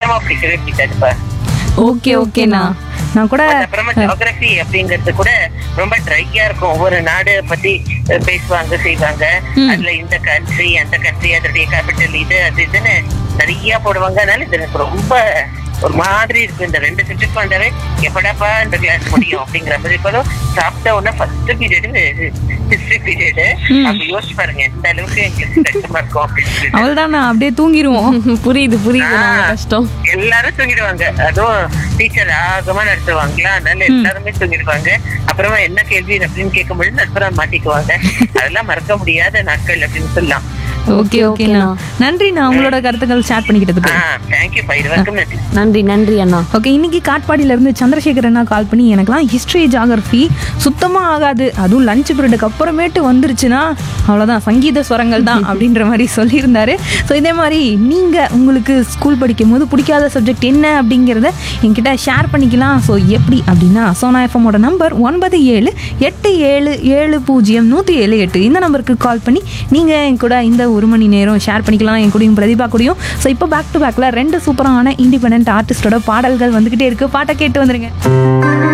சுத்தமா பிடிக்கவே பிடிக்காதுப்பா ஓகே ஓகேண்ணா நான் கூட அப்புறமா ஜியோகிராபி அப்படிங்கிறது கூட ரொம்ப ட்ரையா இருக்கும் ஒவ்வொரு நாடு பத்தி அஹ், பேசுவாங்க செய்வாங்க அதுல இந்த கண்ட்ரி அந்த கண்ட்ரி அதோடைய கேபிட்டல் இது அது இதுன்னு நிறைய போடுவாங்க அதனால இது எனக்கு ரொம்ப ஒரு மாதிரி இருக்கு இந்த ரெண்டு சப்ஜெக்ட் வந்தாவே எப்படாப்பா இந்த கிளாஸ் முடியும் அப்படிங்கிற மாதிரி இப்போ சாப்பிட்ட உடனே ஃபர்ஸ்ட் பீரியடு ஹிஸ்டரி பீரியடு அப்ப யோசிச்சு பாருங்க எந்த அளவுக்கு எங்களுக்கு கஷ்டமா இருக்கும் அப்படின்னு சொல்லிட்டு. அவள்தான் நான் அப்படியே தூங்கிடுவோம் புரியுது புரியுது ஆ. நம்ம கஷ்டம் எல்லாரும் தூங்கிடுவாங்க அதுவும் டீச்சர் ஆகமா நடத்துவாங்களா அதனால எல்லாருமே தூங்கிடுவாங்க அப்புறமா என்ன கேள்வி அப்படின்னு கேட்கும்போது நட்பரா மாட்டிக்குவாங்க அதெல்லாம் மறக்க முடியாத நாட்கள் அப்படின்னு சொல்லலாம் ஓகே ஓகேண்ணா நன்றிண்ணா உங்களோட கருத்துக்கள் ஷேர் பண்ணிக்கிட்டதுக்கு ஆஹ் தேங்க்யூ பா இது வரைக்கும் நன்றி நன்றி நன்றி அண்ணா ஓகே இன்னைக்கு காட்பாடியில இருந்து சந்திரசேகர் அண்ணா கால் பண்ணி எனக்குலாம் ஹிஸ்ட்ரி ஜாகிரஃபி சுத்தமா ஆகாது அதுவும் லஞ்ச் பீரியடுக்கு அப்புறமேட்டு வந்துருச்சுன்னா அவ்வளோதான் சங்கீத ஸ்வரங்கள் தான் அப்படின்ற மாதிரி சொல்லியிருந்தாரு ஸோ இதே மாதிரி நீங்க உங்களுக்கு ஸ்கூல் படிக்கும் போது பிடிக்காத சப்ஜெக்ட் என்ன அப்படிங்கிறத என்கிட்ட ஷேர் பண்ணிக்கலாம் ஸோ எப்படி அப்படின்னா சோனா எஃப்எம்மோட நம்பர் ஒன்பது ஏழு எட்டு ஏழு ஏழு பூஜ்ஜியம் நூற்றி ஏழு எட்டு இந்த நம்பருக்கு கால் பண்ணி நீங்கள் என் கூட இந்த ஒரு மணி நேரம் ஷேர் பண்ணிக்கலாம் என் கூடயும் பிரதிபா கூடயும் ஸோ இப்போ பேக் டு பேக்கில் ரெண்டு சூப்பரான இண்டிபெண்ட் ஆர்டிஸ்டோட பாடல்கள் வந்துக்கிட்டே இருக்குது பாட்டை கேட்டு வந்துருங்க